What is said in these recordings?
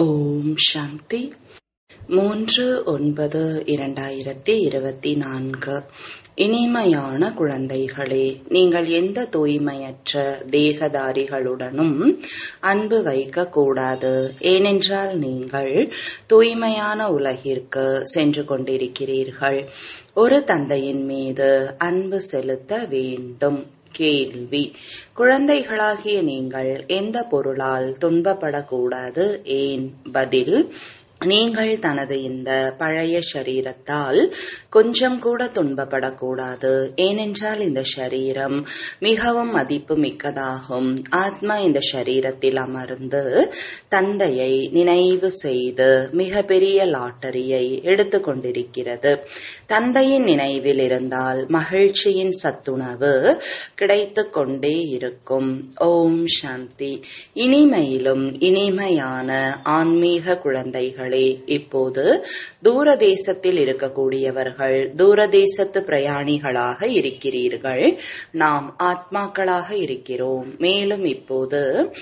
ஓம் சாந்தி மூன்று ஒன்பது இரண்டாயிரத்தி இருபத்தி நான்கு இனிமையான குழந்தைகளே நீங்கள் எந்த தூய்மையற்ற தேகதாரிகளுடனும் அன்பு வைக்க கூடாது ஏனென்றால் நீங்கள் தூய்மையான உலகிற்கு சென்று கொண்டிருக்கிறீர்கள் ஒரு தந்தையின் மீது அன்பு செலுத்த வேண்டும் கேள்வி குழந்தைகளாகிய நீங்கள் எந்த பொருளால் துன்பப்படக்கூடாது ஏன் பதில் நீங்கள் தனது இந்த பழைய சரீரத்தால் கொஞ்சம் கூட துன்பப்படக்கூடாது ஏனென்றால் இந்த சரீரம் மிகவும் மதிப்பு மிக்கதாகும் ஆத்மா இந்த சரீரத்தில் அமர்ந்து தந்தையை நினைவு செய்து மிக பெரிய லாட்டரியை எடுத்து கொண்டிருக்கிறது தந்தையின் நினைவில் இருந்தால் மகிழ்ச்சியின் சத்துணவு கிடைத்து கொண்டே இருக்கும் ஓம் சாந்தி இனிமையிலும் இனிமையான ஆன்மீக குழந்தைகள் குழந்தைகளே இப்போது தூரதேசத்தில் இருக்கக்கூடியவர்கள் தூரதேசத்து பிரயாணிகளாக இருக்கிறீர்கள் நாம் ஆத்மாக்களாக இருக்கிறோம் மேலும் இப்போது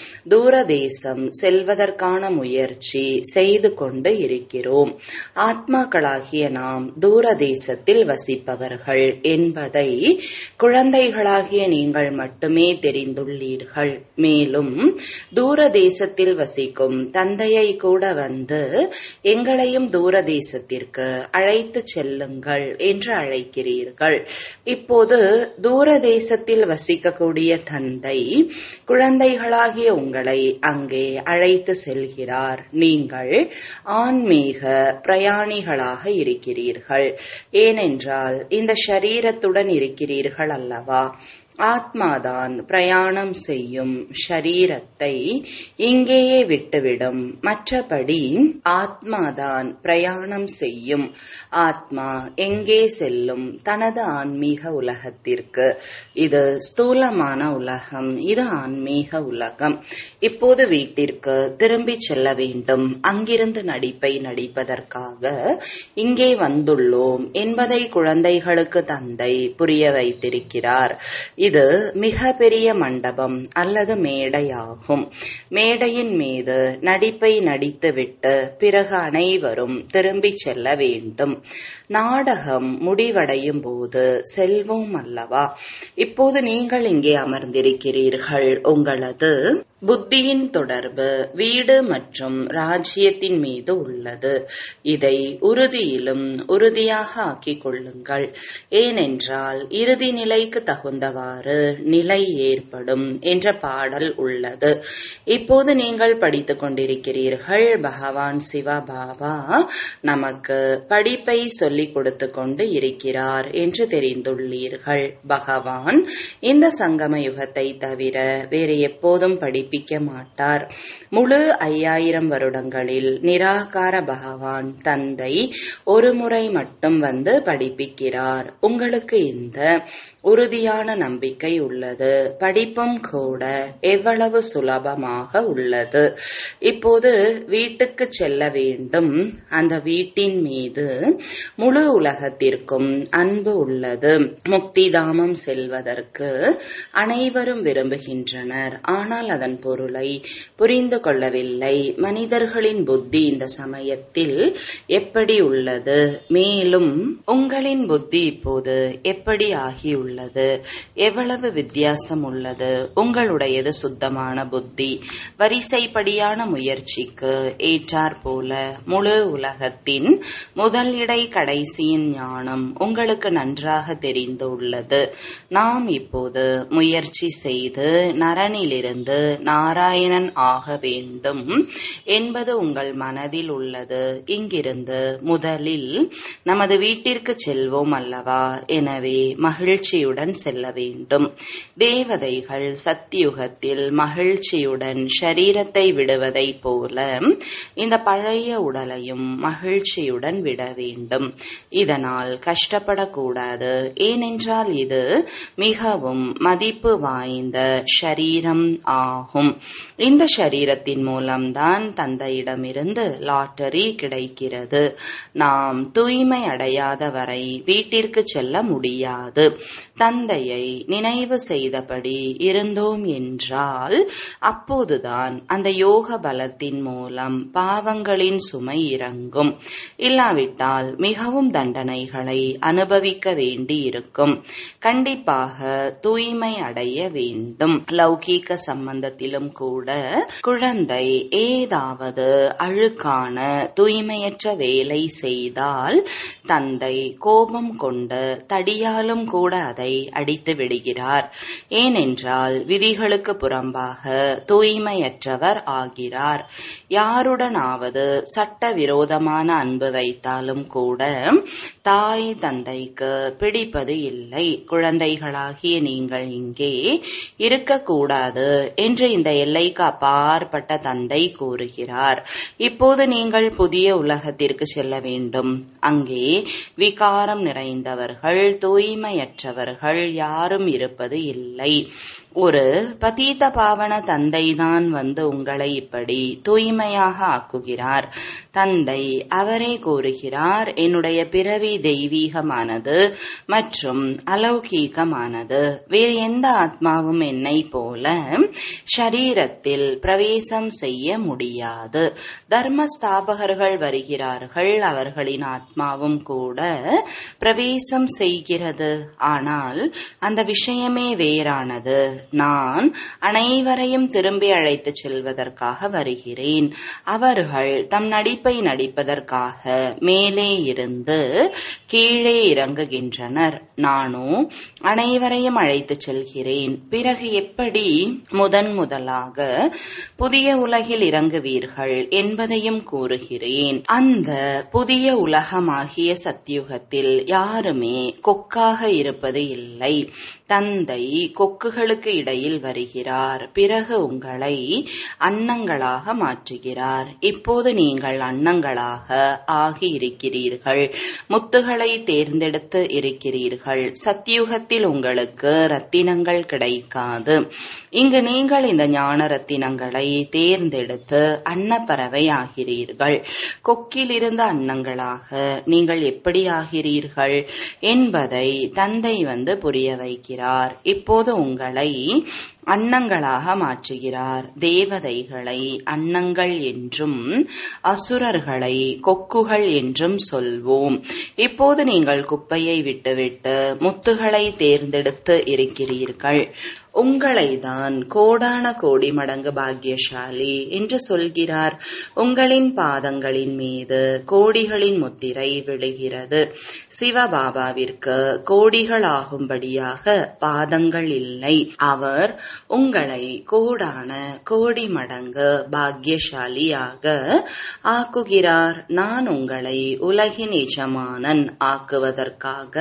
தூரதேசம் செல்வதற்கான முயற்சி செய்து கொண்டு இருக்கிறோம் ஆத்மாக்களாகிய நாம் தூரதேசத்தில் வசிப்பவர்கள் என்பதை குழந்தைகளாகிய நீங்கள் மட்டுமே தெரிந்துள்ளீர்கள் மேலும் தூரதேசத்தில் வசிக்கும் தந்தையை கூட வந்து எங்களையும் தூர தேசத்திற்கு அழைத்து செல்லுங்கள் என்று அழைக்கிறீர்கள் இப்போது தூர தேசத்தில் வசிக்கக்கூடிய தந்தை குழந்தைகளாகிய உங்களை அங்கே அழைத்து செல்கிறார் நீங்கள் ஆன்மீக பிரயாணிகளாக இருக்கிறீர்கள் ஏனென்றால் இந்த ஷரீரத்துடன் இருக்கிறீர்கள் அல்லவா ஆத்மாதான் பிரயாணம் செய்யும் ஷரீரத்தை இங்கேயே விட்டுவிடும் மற்றபடி ஆத்மாதான் பிரயாணம் செய்யும் ஆத்மா எங்கே செல்லும் தனது ஆன்மீக உலகத்திற்கு இது ஸ்தூலமான உலகம் இது ஆன்மீக உலகம் இப்போது வீட்டிற்கு திரும்பி செல்ல வேண்டும் அங்கிருந்து நடிப்பை நடிப்பதற்காக இங்கே வந்துள்ளோம் என்பதை குழந்தைகளுக்கு தந்தை புரிய வைத்திருக்கிறார் இது மிக பெரிய மண்டபம் அல்லது மேடையாகும் மேடையின் மீது நடிப்பை நடித்துவிட்டு பிறகு அனைவரும் திரும்பிச் செல்ல வேண்டும் நாடகம் முடிவடையும் போது செல்வோம் அல்லவா இப்போது நீங்கள் இங்கே அமர்ந்திருக்கிறீர்கள் உங்களது புத்தியின் தொடர்பு வீடு மற்றும் ராஜ்யத்தின் மீது உள்ளது இதை உறுதியிலும் உறுதியாக ஆக்கிக் கொள்ளுங்கள் ஏனென்றால் இறுதி நிலைக்கு தகுந்தவாறு நிலை ஏற்படும் என்ற பாடல் உள்ளது இப்போது நீங்கள் படித்துக் கொண்டிருக்கிறீர்கள் பகவான் சிவ பாபா நமக்கு படிப்பை சொல்லிக் கொடுத்து கொண்டு இருக்கிறார் என்று தெரிந்துள்ளீர்கள் பகவான் இந்த சங்கம யுகத்தை தவிர வேறு எப்போதும் படிப்பு படிப்பிக்க மாட்டார் முழு ஐயாயிரம் வருடங்களில் நிராகார பகவான் தந்தை ஒரு முறை மட்டும் வந்து படிப்பிக்கிறார் உங்களுக்கு இந்த உறுதியான நம்பிக்கை உள்ளது படிப்பும் கூட எவ்வளவு சுலபமாக உள்ளது இப்போது வீட்டுக்கு செல்ல வேண்டும் அந்த வீட்டின் மீது முழு உலகத்திற்கும் அன்பு உள்ளது முக்திதாமம் செல்வதற்கு அனைவரும் விரும்புகின்றனர் ஆனால் அதன் பொருளை புரிந்து கொள்ளவில்லை மனிதர்களின் புத்தி இந்த சமயத்தில் எப்படி உள்ளது மேலும் உங்களின் புத்தி இப்போது எப்படி ஆகியுள்ளது எவ்வளவு வித்தியாசம் உள்ளது உங்களுடையது சுத்தமான புத்தி வரிசைப்படியான முயற்சிக்கு ஏற்றார் போல முழு உலகத்தின் முதல் இடை கடைசியின் ஞானம் உங்களுக்கு நன்றாக தெரிந்து உள்ளது நாம் இப்போது முயற்சி செய்து நரனிலிருந்து நாராயணன் ஆக வேண்டும் என்பது உங்கள் மனதில் உள்ளது இங்கிருந்து முதலில் நமது வீட்டிற்கு செல்வோம் அல்லவா எனவே மகிழ்ச்சியுடன் செல்ல வேண்டும் தேவதைகள் சத்தியுகத்தில் மகிழ்ச்சியுடன் ஷரீரத்தை விடுவதை போல இந்த பழைய உடலையும் மகிழ்ச்சியுடன் விட வேண்டும் இதனால் கஷ்டப்படக்கூடாது ஏனென்றால் இது மிகவும் மதிப்பு வாய்ந்த ஷரீரம் ஆகும் ஆகும் இந்த சரீரத்தின் மூலம்தான் தந்தையிடமிருந்து லாட்டரி கிடைக்கிறது நாம் தூய்மை அடையாத வரை வீட்டிற்கு செல்ல முடியாது தந்தையை நினைவு செய்தபடி இருந்தோம் என்றால் அப்போதுதான் அந்த யோக பலத்தின் மூலம் பாவங்களின் சுமை இறங்கும் இல்லாவிட்டால் மிகவும் தண்டனைகளை அனுபவிக்க வேண்டி இருக்கும் கண்டிப்பாக தூய்மை அடைய வேண்டும் லௌகீக சம்பந்தத்திலும் கூட குழந்தை ஏதாவது அழுக்கான தூய்மையற்ற வேலை செய்தால் தந்தை கோபம் கொண்டு தடியாலும் கூட அதை அடித்து விடுகிறார் ஏனென்றால் விதிகளுக்கு புறம்பாக தூய்மையற்றவர் ஆகிறார் யாருடனாவது சட்ட விரோதமான அன்பு வைத்தாலும் கூட தாய் தந்தைக்கு பிடிப்பது இல்லை குழந்தைகளாகிய நீங்கள் இங்கே இருக்கக்கூடாது என்று இந்த எல்லைக்கு அப்பாற்பட்ட தந்தை கூறுகிறார் இப்போது நீங்கள் புதிய உலகத்திற்கு செல்ல வேண்டும் அங்கே விகாரம் நிறைந்தவர்கள் தூய்மையற்றவர்கள் யாரும் இருப்பது இல்லை ஒரு பதீத பாவன தந்தைதான் வந்து உங்களை இப்படி தூய்மையாக ஆக்குகிறார் தந்தை அவரே கூறுகிறார் என்னுடைய பிறவி தெய்வீகமானது மற்றும் அலௌகீகமானது வேறு எந்த ஆத்மாவும் என்னை போல ஷரீரத்தில் பிரவேசம் செய்ய முடியாது தர்ம ஸ்தாபகர்கள் வருகிறார்கள் அவர்களின் ஆத்மாவும் கூட பிரவேசம் செய்கிறது ஆனால் அந்த விஷயமே வேறானது நான் அனைவரையும் திரும்பி அழைத்துச் செல்வதற்காக வருகிறேன் அவர்கள் தம் நடிப்பை நடிப்பதற்காக மேலே இருந்து கீழே இறங்குகின்றனர் நானோ அனைவரையும் அழைத்துச் செல்கிறேன் பிறகு எப்படி முதன் முதலாக புதிய உலகில் இறங்குவீர்கள் என்பதையும் கூறுகிறேன் அந்த புதிய உலகமாகிய சத்தியுகத்தில் யாருமே கொக்காக இருப்பது இல்லை தந்தை கொக்குகளுக்கு இடையில் வருகிறார் பிறகு உங்களை அன்னங்களாக மாற்றுகிறார் இப்போது நீங்கள் அன்னங்களாக ஆகி இருக்கிறீர்கள் முத்துகளை தேர்ந்தெடுத்து இருக்கிறீர்கள் சத்தியுகத்தில் உங்களுக்கு ரத்தினங்கள் கிடைக்காது இங்கு நீங்கள் இந்த ஞான ரத்தினங்களை தேர்ந்தெடுத்து அன்னப்பறவை ஆகிறீர்கள் கொக்கிலிருந்த அன்னங்களாக நீங்கள் எப்படி ஆகிறீர்கள் என்பதை தந்தை வந்து புரிய வைக்கிறார் இப்போது உங்களை அன்னங்களாக மாற்றுகிறார் தேவதைகளை அன்னங்கள் என்றும் அசுரர்களை கொக்குகள் என்றும் சொல்வோம் இப்போது நீங்கள் குப்பையை விட்டுவிட்டு முத்துகளை தேர்ந்தெடுத்து இருக்கிறீர்கள் உங்களை தான் கோடான கோடி மடங்கு பாக்கியசாலி என்று சொல்கிறார் உங்களின் பாதங்களின் மீது கோடிகளின் முத்திரை விழுகிறது சிவபாபாவிற்கு கோடிகள் ஆகும்படியாக பாதங்கள் இல்லை அவர் உங்களை கோடான கோடி மடங்கு பாக்கியசாலியாக ஆக்குகிறார் நான் உங்களை உலகின் எஜமானன் ஆக்குவதற்காக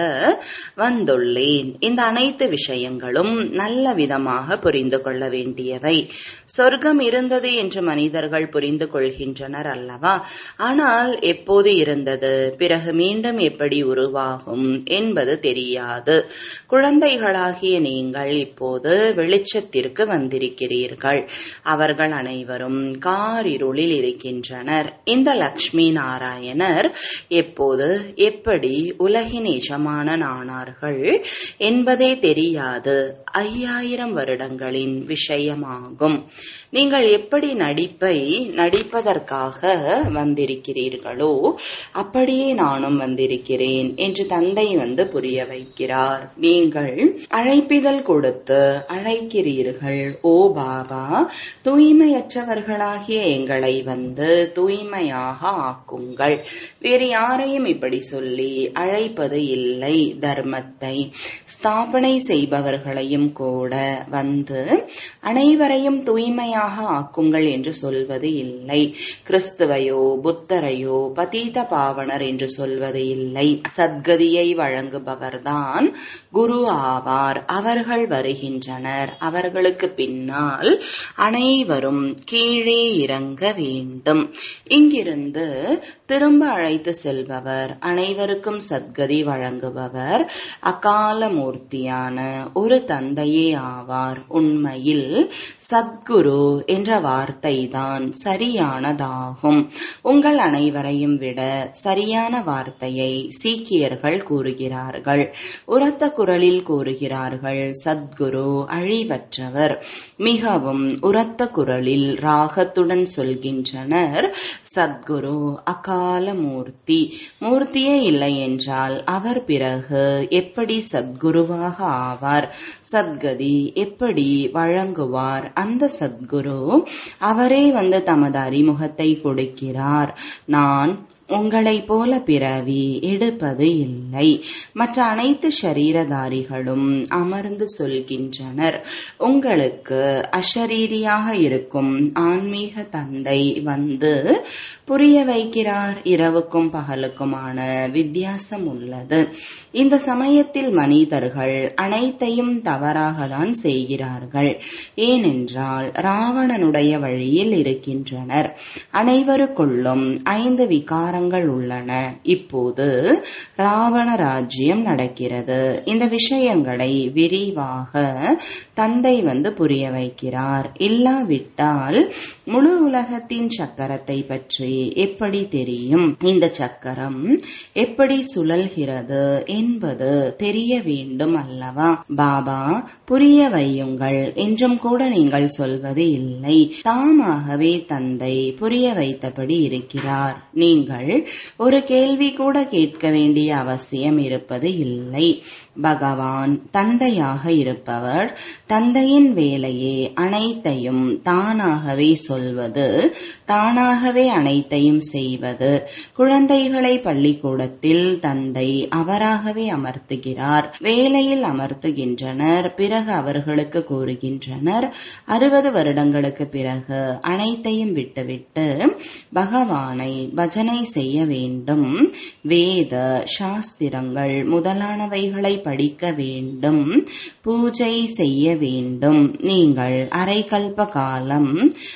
வந்துள்ளேன் இந்த அனைத்து விஷயங்களும் நல்ல விதமாக புரிந்து கொள்ள வேண்டியவை சொர்க்கம் இருந்தது என்று மனிதர்கள் புரிந்து கொள்கின்றனர் அல்லவா ஆனால் எப்போது இருந்தது பிறகு மீண்டும் எப்படி உருவாகும் என்பது தெரியாது குழந்தைகளாகிய நீங்கள் இப்போது வெளிச்சத்திற்கு வந்திருக்கிறீர்கள் அவர்கள் அனைவரும் காரிருளில் இருக்கின்றனர் இந்த லக்ஷ்மி நாராயணர் எப்போது எப்படி உலகின் எஜமானன் ஆனார்கள் என்பதே தெரியாது ஐயாயிரம் வருடங்களின் விஷயமாகும் நீங்கள் எப்படி நடிப்பை நடிப்பதற்காக வந்திருக்கிறீர்களோ அப்படியே நானும் வந்திருக்கிறேன் என்று தந்தை வந்து புரிய வைக்கிறார் நீங்கள் அழைப்பிதழ் கொடுத்து அழைக்கிறீர்கள் ஓ பாபா தூய்மையற்றவர்களாகிய எங்களை வந்து தூய்மையாக ஆக்குங்கள் வேறு யாரையும் இப்படி சொல்லி அழைப்பது இல்லை தர்மத்தை ஸ்தாபனை செய்பவர்களையும் கூட வந்து அனைவரையும் தூய்மையாக ஆக்குங்கள் என்று சொல்வது இல்லை கிறிஸ்துவையோ புத்தரையோ பதீத பாவனர் என்று சொல்வது இல்லை சத்கதியை வழங்குபவர்தான் குரு ஆவார் அவர்கள் வருகின்றனர் அவர்கள் அவர்களுக்கு பின்னால் அனைவரும் கீழே இறங்க வேண்டும் இங்கிருந்து திரும்ப அழைத்து செல்பவர் அனைவருக்கும் சத்கதி வழங்குபவர் அகால மூர்த்தியான ஒரு தந்தையே ஆவார் உண்மையில் சத்குரு என்ற வார்த்தைதான் சரியானதாகும் உங்கள் அனைவரையும் விட சரியான வார்த்தையை சீக்கியர்கள் கூறுகிறார்கள் உரத்த குரலில் கூறுகிறார்கள் சத்குரு அழிவற்றவர் மிகவும் உரத்த குரலில் ராகத்துடன் சொல்கின்றனர் சத்குரு அகால மூர்த்தி மூர்த்தியே இல்லை என்றால் அவர் பிறகு எப்படி சத்குருவாக ஆவார் சத்கதி எப்படி வழங்குவார் அந்த சத்குரு அவரே வந்து தமது அறிமுகத்தை கொடுக்கிறார் நான் உங்களைப் போல பிறவி எடுப்பது இல்லை மற்ற அனைத்து ஷரீரதாரிகளும் அமர்ந்து சொல்கின்றனர் உங்களுக்கு அஷரீரியாக இருக்கும் ஆன்மீக தந்தை வந்து புரிய வைக்கிறார் இரவுக்கும் பகலுக்குமான வித்தியாசம் உள்ளது இந்த சமயத்தில் மனிதர்கள் அனைத்தையும் தவறாக தான் செய்கிறார்கள் ஏனென்றால் ராவணனுடைய வழியில் இருக்கின்றனர் அனைவருக்குள்ளும் ஐந்து விகாரங்கள் உள்ளன இப்போது ராவண ராஜ்யம் நடக்கிறது இந்த விஷயங்களை விரிவாக தந்தை வந்து புரிய வைக்கிறார் இல்லாவிட்டால் முழு உலகத்தின் சக்கரத்தை பற்றி எப்படி தெரியும் இந்த சக்கரம் எப்படி சுழல்கிறது என்பது தெரிய வேண்டும் அல்லவா பாபா புரிய வையுங்கள் என்றும் கூட நீங்கள் சொல்வது இல்லை தாமாகவே தந்தை புரிய வைத்தபடி இருக்கிறார் நீங்கள் ஒரு கேள்வி கூட கேட்க வேண்டிய அவசியம் இருப்பது இல்லை பகவான் தந்தையாக இருப்பவர் தந்தையின் வேலையே அனைத்தையும் தானாகவே சொல்வது தானாகவே அனைத்தையும் செய்வது குழந்தைகளை பள்ளிக்கூடத்தில் தந்தை அவராகவே அமர்த்துகிறார் வேலையில் அமர்த்துகின்றனர் பிறகு அவர்களுக்கு கூறுகின்றனர் அறுபது வருடங்களுக்கு பிறகு அனைத்தையும் விட்டுவிட்டு பகவானை பஜனை செய்ய வேண்டும் வேத சாஸ்திரங்கள் முதலானவைகளை படிக்க வேண்டும் பூஜை செய்ய வேண்டும் நீங்கள் அரைக்கல்ப காலம்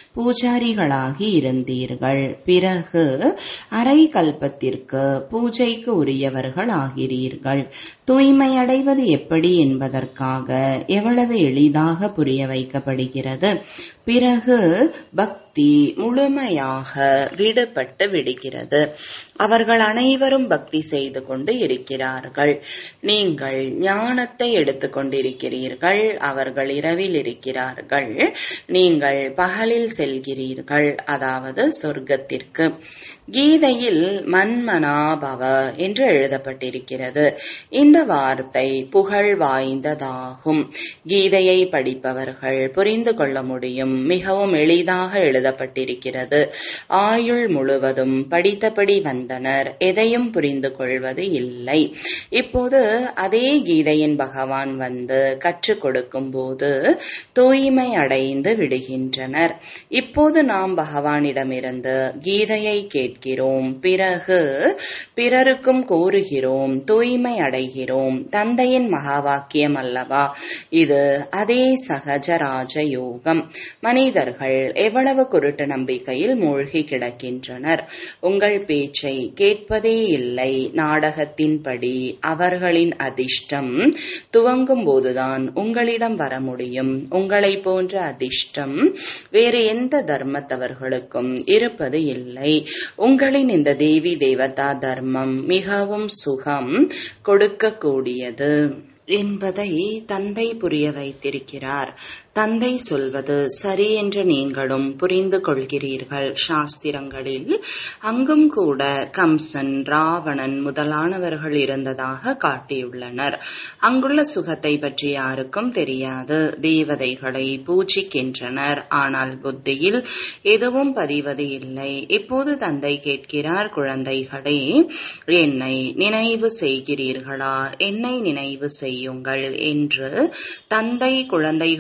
பூஜாரிகளாகி இருந்தீர்கள் பிறகு அரை கல்பத்திற்கு பூஜைக்கு உரியவர்கள் ஆகிறீர்கள் தூய்மையடைவது எப்படி என்பதற்காக எவ்வளவு எளிதாக புரிய வைக்கப்படுகிறது பிறகு பக்தி முழுமையாக விடுபட்டு விடுகிறது அவர்கள் அனைவரும் பக்தி செய்து கொண்டு இருக்கிறார்கள் நீங்கள் ஞானத்தை எடுத்துக்கொண்டிருக்கிறீர்கள் அவர்கள் இரவில் இருக்கிறார்கள் நீங்கள் பகலில் செல்கிறீர்கள் அதாவது சொர்க்கத்திற்கு கீதையில் மன்மனாபவ என்று எழுதப்பட்டிருக்கிறது இந்த வார்த்தை புகழ் வாய்ந்ததாகும் கீதையை படிப்பவர்கள் புரிந்து கொள்ள முடியும் மிகவும் எளிதாக எழுதப்பட்டிருக்கிறது ஆயுள் முழுவதும் படித்தபடி வந்தனர் எதையும் புரிந்து கொள்வது இல்லை இப்போது அதே கீதையின் பகவான் வந்து கற்றுக் கொடுக்கும் போது தூய்மை அடைந்து விடுகின்றனர் இப்போது நாம் பகவானிடமிருந்து கீதையை கேட்கிறோம் பிறகு பிறருக்கும் கூறுகிறோம் தூய்மை அடைகிறோம் தந்தையின் மகா வாக்கியம் அல்லவா இது அதே சகஜ ராஜ யோகம் மனிதர்கள் எவ்வளவு குருட்டு நம்பிக்கையில் மூழ்கி கிடக்கின்றனர் உங்கள் பேச்சை கேட்பதே இல்லை நாடகத்தின்படி அவர்களின் அதிர்ஷ்டம் துவங்கும் போதுதான் உங்களிடம் வர முடியும் உங்களை போன்ற அதிர்ஷ்டம் வேறு எந்த தர்மத்தவர்களுக்கும் இருப்பது இல்லை உங்களின் இந்த தேவி தேவதா தர்மம் மிகவும் சுகம் கொடுக்கக்கூடியது என்பதை தந்தை புரிய வைத்திருக்கிறார் தந்தை சொல்வது சரி என்று நீங்களும் புரிந்து கொள்கிறீர்கள் சாஸ்திரங்களில் அங்கும் கூட கம்சன் ராவணன் முதலானவர்கள் இருந்ததாக காட்டியுள்ளனர் அங்குள்ள சுகத்தை பற்றி யாருக்கும் தெரியாது தேவதைகளை பூஜிக்கின்றனர் ஆனால் புத்தியில் எதுவும் பதிவது இல்லை இப்போது தந்தை கேட்கிறார் குழந்தைகளே என்னை நினைவு செய்கிறீர்களா என்னை நினைவு செய்யுங்கள் என்று தந்தை குழந்தைகளை பார்த்து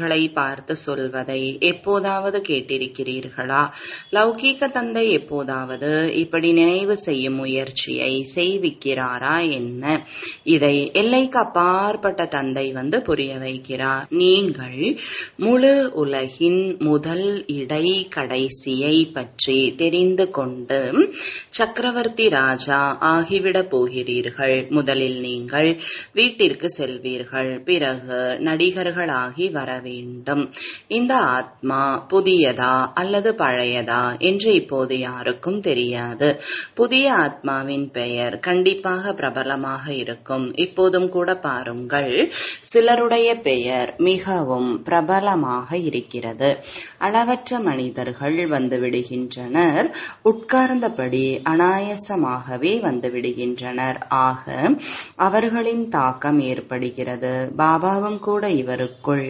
பார்த்து சொல்வதை எப்போதாவது கேட்டிருக்கிறீர்களா லௌகீக தந்தை எப்போதாவது இப்படி நினைவு செய்யும் முயற்சியை செய்விக்கிறாரா என்ன இதை எல்லைக்கு அப்பாற்பட்ட தந்தை வந்து புரிய வைக்கிறார் நீங்கள் முழு உலகின் முதல் இடை கடைசியை பற்றி தெரிந்து கொண்டு சக்கரவர்த்தி ராஜா ஆகிவிடப் போகிறீர்கள் முதலில் நீங்கள் வீட்டிற்கு செல்வீர்கள் பிறகு நடிகர்களாகி வர வேண்டும் இந்த ஆத்மா புதியதா அல்லது பழையதா என்று இப்போது யாருக்கும் தெரியாது புதிய ஆத்மாவின் பெயர் கண்டிப்பாக பிரபலமாக இருக்கும் இப்போதும் கூட பாருங்கள் சிலருடைய பெயர் மிகவும் பிரபலமாக இருக்கிறது அளவற்ற மனிதர்கள் வந்து விடுகின்றனர் உட்கார்ந்தபடி அனாயசமாகவே வந்து விடுகின்றனர் ஆக அவர்களின் தாக்கம் ஏற்படுகிறது பாபாவும் கூட இவருக்குள்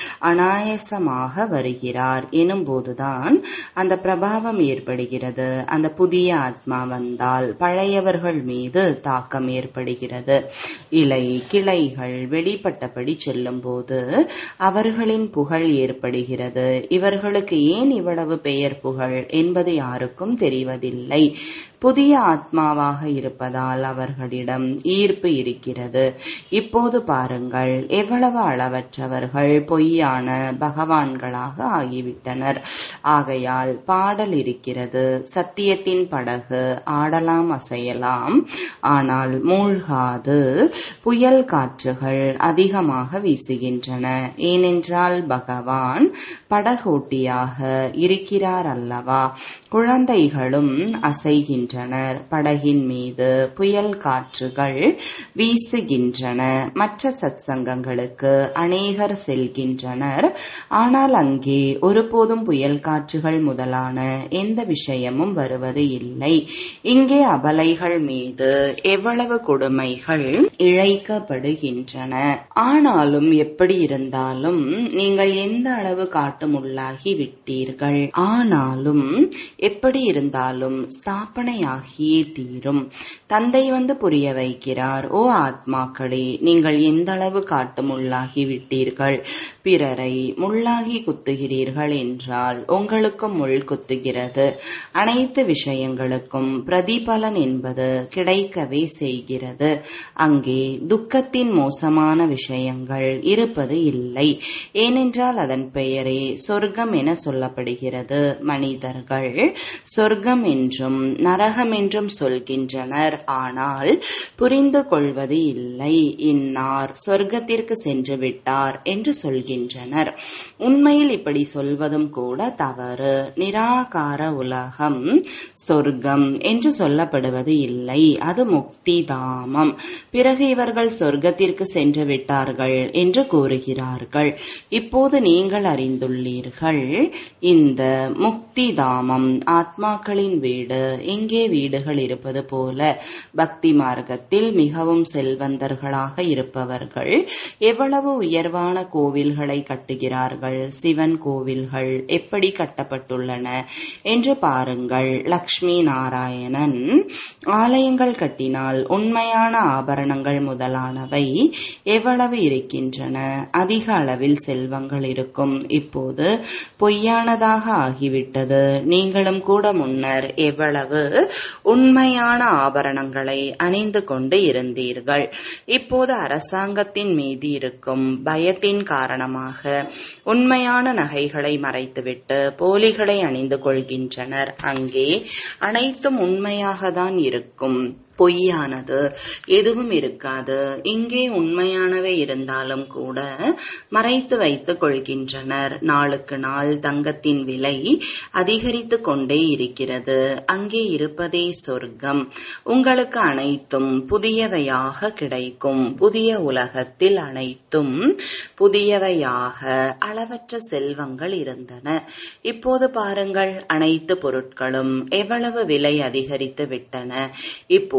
அனாயசமாக வருகிறார் எனும் போதுதான் அந்த பிரபாவம் ஏற்படுகிறது அந்த புதிய ஆத்மா வந்தால் பழையவர்கள் மீது தாக்கம் ஏற்படுகிறது இலை கிளைகள் வெளிப்பட்டபடி செல்லும் போது அவர்களின் புகழ் ஏற்படுகிறது இவர்களுக்கு ஏன் இவ்வளவு பெயர் புகழ் என்பது யாருக்கும் தெரிவதில்லை புதிய ஆத்மாவாக இருப்பதால் அவர்களிடம் ஈர்ப்பு இருக்கிறது இப்போது பாருங்கள் எவ்வளவு அளவற்றவர்கள் பொய்யான பகவான்களாக ஆகிவிட்டனர் ஆகையால் பாடல் இருக்கிறது சத்தியத்தின் படகு ஆடலாம் அசையலாம் ஆனால் மூழ்காது புயல் காற்றுகள் அதிகமாக வீசுகின்றன ஏனென்றால் பகவான் படகோட்டியாக இருக்கிறார் அல்லவா குழந்தைகளும் அசைகின்றனர் படகின் மீது புயல் காற்றுகள் வீசுகின்றன மற்ற சத்சங்கங்களுக்கு அநேகர் செல்கின்றனர் ஆனால் அங்கே ஒருபோதும் புயல் காற்றுகள் முதலான எந்த விஷயமும் வருவது இல்லை இங்கே அபலைகள் மீது எவ்வளவு கொடுமைகள் இழைக்கப்படுகின்றன ஆனாலும் எப்படி இருந்தாலும் நீங்கள் எந்த அளவு காட்டுமுள்ளாகி விட்டீர்கள் ஆனாலும் எப்படி இருந்தாலும் ஸ்தாபனையாகியே தீரும் தந்தை வந்து புரிய வைக்கிறார் ஓ ஆத்மாக்களே நீங்கள் எந்த அளவு காட்டுமுள்ளாகி விட்டீர்கள் பிறரை முள்ளாகி குத்துகிறீர்கள் என்றால் உங்களுக்கும் முள் குத்துகிறது அனைத்து விஷயங்களுக்கும் பிரதிபலன் என்பது கிடைக்கவே செய்கிறது அங்கே துக்கத்தின் மோசமான விஷயங்கள் இருப்பது இல்லை ஏனென்றால் அதன் பெயரே சொர்க்கம் என சொல்லப்படுகிறது மனிதர்கள் சொர்க்கம் என்றும் நரகம் என்றும் சொல்கின்றனர் ஆனால் புரிந்து கொள்வது இல்லை இன்னார் சொர்க்கத்திற்கு சென்று விட்டார் என்று சொல்கின்றனர் உண்மையில் இப்படி சொல்வதும் கூட தவறு நிராகார உலகம் சொர்க்கம் என்று சொல்லப்படுவது இல்லை அது முக்தி தாமம் பிறகு இவர்கள் சொர்க்கத்திற்கு சென்று விட்டார்கள் என்று கூறுகிறார்கள் இப்போது நீங்கள் அறிந்துள்ளீர்கள் இந்த முக்தி தாமம் ஆத்மாக்களின் வீடு இங்கே வீடுகள் இருப்பது போல பக்தி மார்க்கத்தில் மிகவும் செல்வந்தர்களாக இருப்பவர்கள் எவ்வளவு உயர்வான கோவில்களை கட்டுகிறார்கள் சிவன் கோவில்கள் எப்படி கட்டப்பட்டுள்ளன என்று பாருங்கள் லக்ஷ்மி நாராயணன் ஆலயங்கள் கட்டினால் உண்மையான ஆபரணங்கள் முதலானவை எவ்வளவு இருக்கின்றன அதிக அளவில் செல்வங்கள் இருக்கும் இப்போது பொய்யானதாக ஆகிவிட்டது நீங்களும் கூட முன்னர் எவ்வளவு உண்மையான ஆபரணங்களை அணிந்து கொண்டு இருந்தீர்கள் இப்போது அரசாங்கத்தின் மீது இருக்கும் பயத்தின் காரணமாக உண்மையான நகைகளை மறைத்துவிட்டு போலிகளை அணிந்து கொள்கின்றனர் அங்கே அனைத்தும் உண்மையாக தான் இருக்கும் பொய்யானது எதுவும் இருக்காது இங்கே உண்மையானவை இருந்தாலும் கூட மறைத்து வைத்துக் கொள்கின்றனர் நாளுக்கு நாள் தங்கத்தின் விலை அதிகரித்து கொண்டே இருக்கிறது அங்கே இருப்பதே சொர்க்கம் உங்களுக்கு அனைத்தும் புதியவையாக கிடைக்கும் புதிய உலகத்தில் அனைத்தும் புதியவையாக அளவற்ற செல்வங்கள் இருந்தன இப்போது பாருங்கள் அனைத்து பொருட்களும் எவ்வளவு விலை அதிகரித்து விட்டன இப்போது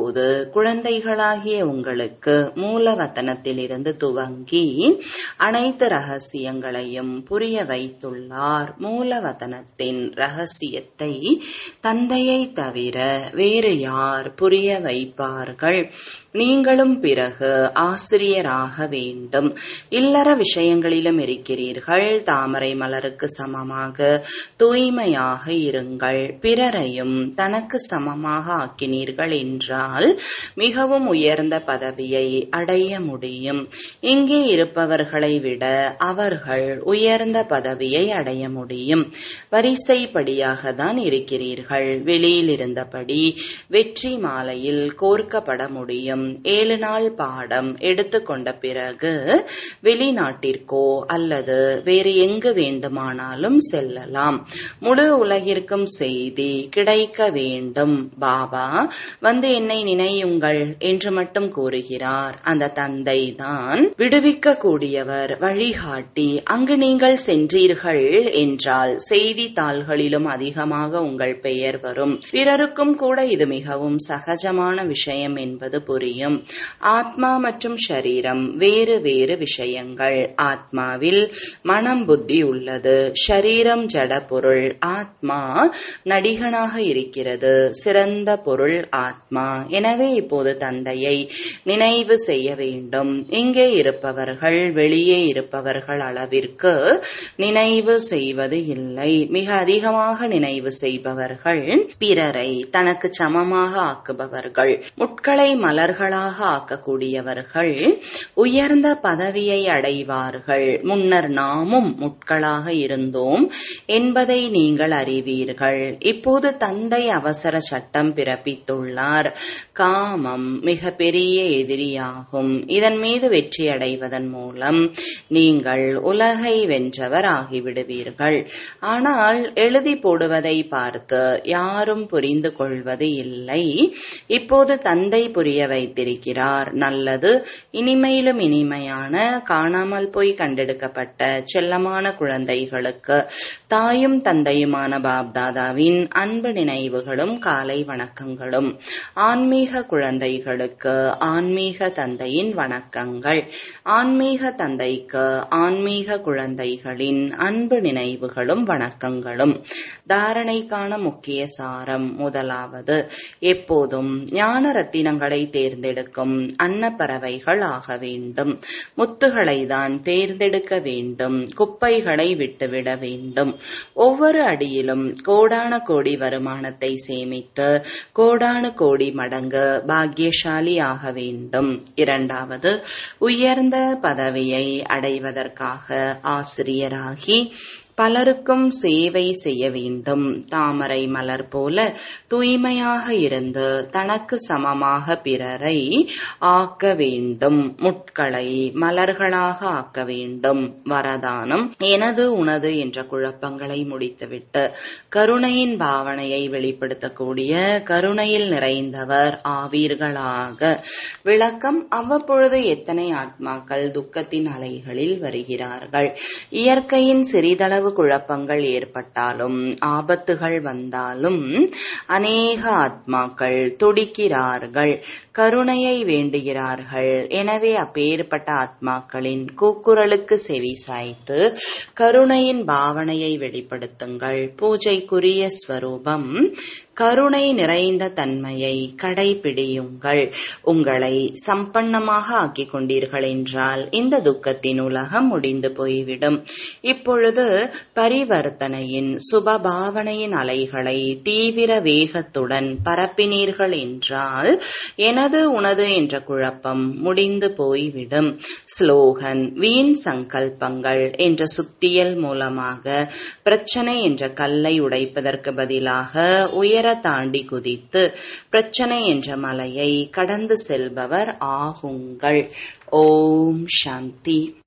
இப்போது குழந்தைகளாகிய உங்களுக்கு மூலவத்தனத்திலிருந்து துவங்கி அனைத்து ரகசியங்களையும் புரிய வைத்துள்ளார் மூலவதனத்தின் ரகசியத்தை தந்தையை தவிர வேறு யார் புரிய வைப்பார்கள் நீங்களும் பிறகு ஆசிரியராக வேண்டும் இல்லற விஷயங்களிலும் இருக்கிறீர்கள் தாமரை மலருக்கு சமமாக தூய்மையாக இருங்கள் பிறரையும் தனக்கு சமமாக ஆக்கினீர்கள் என்றால் மிகவும் உயர்ந்த பதவியை அடைய முடியும் இங்கே இருப்பவர்களை விட அவர்கள் உயர்ந்த பதவியை அடைய முடியும் வரிசைப்படியாக தான் இருக்கிறீர்கள் வெளியில் இருந்தபடி வெற்றி மாலையில் கோர்க்கப்பட முடியும் ஏழு நாள் பாடம் எடுத்துக்கொண்ட பிறகு வெளிநாட்டிற்கோ அல்லது வேறு எங்கு வேண்டுமானாலும் செல்லலாம் முழு உலகிற்கும் செய்தி கிடைக்க வேண்டும் பாபா வந்து என்னை நினையுங்கள் என்று மட்டும் கூறுகிறார் அந்த தந்தை தான் விடுவிக்க கூடியவர் வழிகாட்டி அங்கு நீங்கள் சென்றீர்கள் என்றால் செய்தித்தாள்களிலும் அதிகமாக உங்கள் பெயர் வரும் பிறருக்கும் கூட இது மிகவும் சகஜமான விஷயம் என்பது புரியும் ஆத்மா மற்றும் ஷரீரம் வேறு வேறு விஷயங்கள் ஆத்மாவில் மனம் புத்தி உள்ளது ஷரீரம் ஜட பொருள் ஆத்மா நடிகனாக இருக்கிறது சிறந்த பொருள் ஆத்மா எனவே இப்போது தந்தையை நினைவு செய்ய வேண்டும் இங்கே இருப்பவர்கள் வெளியே இருப்பவர்கள் அளவிற்கு நினைவு செய்வது இல்லை மிக அதிகமாக நினைவு செய்பவர்கள் பிறரை தனக்கு சமமாக ஆக்குபவர்கள் முட்களை மலர்களாக ஆக்கக்கூடியவர்கள் உயர்ந்த பதவியை அடைவார்கள் முன்னர் நாமும் முட்களாக இருந்தோம் என்பதை நீங்கள் அறிவீர்கள் இப்போது தந்தை அவசர சட்டம் பிறப்பித்துள்ளார் காமம் மிக பெரிய எதிரியாகும் இதன் மீது வெற்றி அடைவதன் மூலம் நீங்கள் உலகை வென்றவர் ஆகிவிடுவீர்கள் ஆனால் எழுதி போடுவதை பார்த்து யாரும் புரிந்து கொள்வது இல்லை இப்போது தந்தை புரிய வைத்திருக்கிறார் நல்லது இனிமையிலும் இனிமையான காணாமல் போய் கண்டெடுக்கப்பட்ட செல்லமான குழந்தைகளுக்கு தாயும் தந்தையுமான பாப்தாதாவின் அன்பு நினைவுகளும் காலை வணக்கங்களும் ஆன்மீக குழந்தைகளுக்கு ஆன்மீக தந்தையின் வணக்கங்கள் ஆன்மீக தந்தைக்கு ஆன்மீக குழந்தைகளின் அன்பு நினைவுகளும் வணக்கங்களும் தாரணைக்கான முக்கிய சாரம் முதலாவது எப்போதும் ஞான ரத்தினங்களை தேர்ந்தெடுக்கும் அன்னப்பறவைகள் ஆக வேண்டும் முத்துகளை தான் தேர்ந்தெடுக்க வேண்டும் குப்பைகளை விட்டுவிட வேண்டும் ஒவ்வொரு அடியிலும் கோடான கோடி வருமானத்தை சேமித்து கோடானு கோடி மடங்கு பாக்கியசாலி ஆக வேண்டும் இரண்டாவது உயர்ந்த பதவியை அடைவதற்காக ஆசிரியராகி பலருக்கும் சேவை செய்ய வேண்டும் தாமரை மலர் போல தூய்மையாக இருந்து தனக்கு சமமாக பிறரை ஆக்க வேண்டும் முட்களை மலர்களாக ஆக்க வேண்டும் வரதானம் எனது உனது என்ற குழப்பங்களை முடித்துவிட்டு கருணையின் பாவனையை வெளிப்படுத்தக்கூடிய கருணையில் நிறைந்தவர் ஆவீர்களாக விளக்கம் அவ்வப்பொழுது எத்தனை ஆத்மாக்கள் துக்கத்தின் அலைகளில் வருகிறார்கள் இயற்கையின் சிறிதளவு குழப்பங்கள் ஏற்பட்டாலும் ஆபத்துகள் வந்தாலும் அநேக ஆத்மாக்கள் துடிக்கிறார்கள் கருணையை வேண்டுகிறார்கள் எனவே அப்பேற்பட்ட ஆத்மாக்களின் கூக்குரலுக்கு செவி சாய்த்து கருணையின் பாவனையை வெளிப்படுத்துங்கள் பூஜைக்குரிய ஸ்வரூபம் கருணை நிறைந்த தன்மையை கடைபிடியுங்கள் உங்களை சம்பன்னமாக ஆக்கிக் கொண்டீர்கள் என்றால் இந்த துக்கத்தின் உலகம் முடிந்து போய்விடும் இப்பொழுது பரிவர்த்தனையின் சுபபாவனையின் அலைகளை தீவிர வேகத்துடன் பரப்பினீர்கள் என்றால் எனது உனது என்ற குழப்பம் முடிந்து போய்விடும் ஸ்லோகன் வீண் சங்கல்பங்கள் என்ற சுத்தியல் மூலமாக பிரச்சனை என்ற கல்லை உடைப்பதற்கு பதிலாக உயர தாண்டி குதித்து பிரச்சனை என்ற மலையை கடந்து செல்பவர் ஆகுங்கள் ஓம் சாந்தி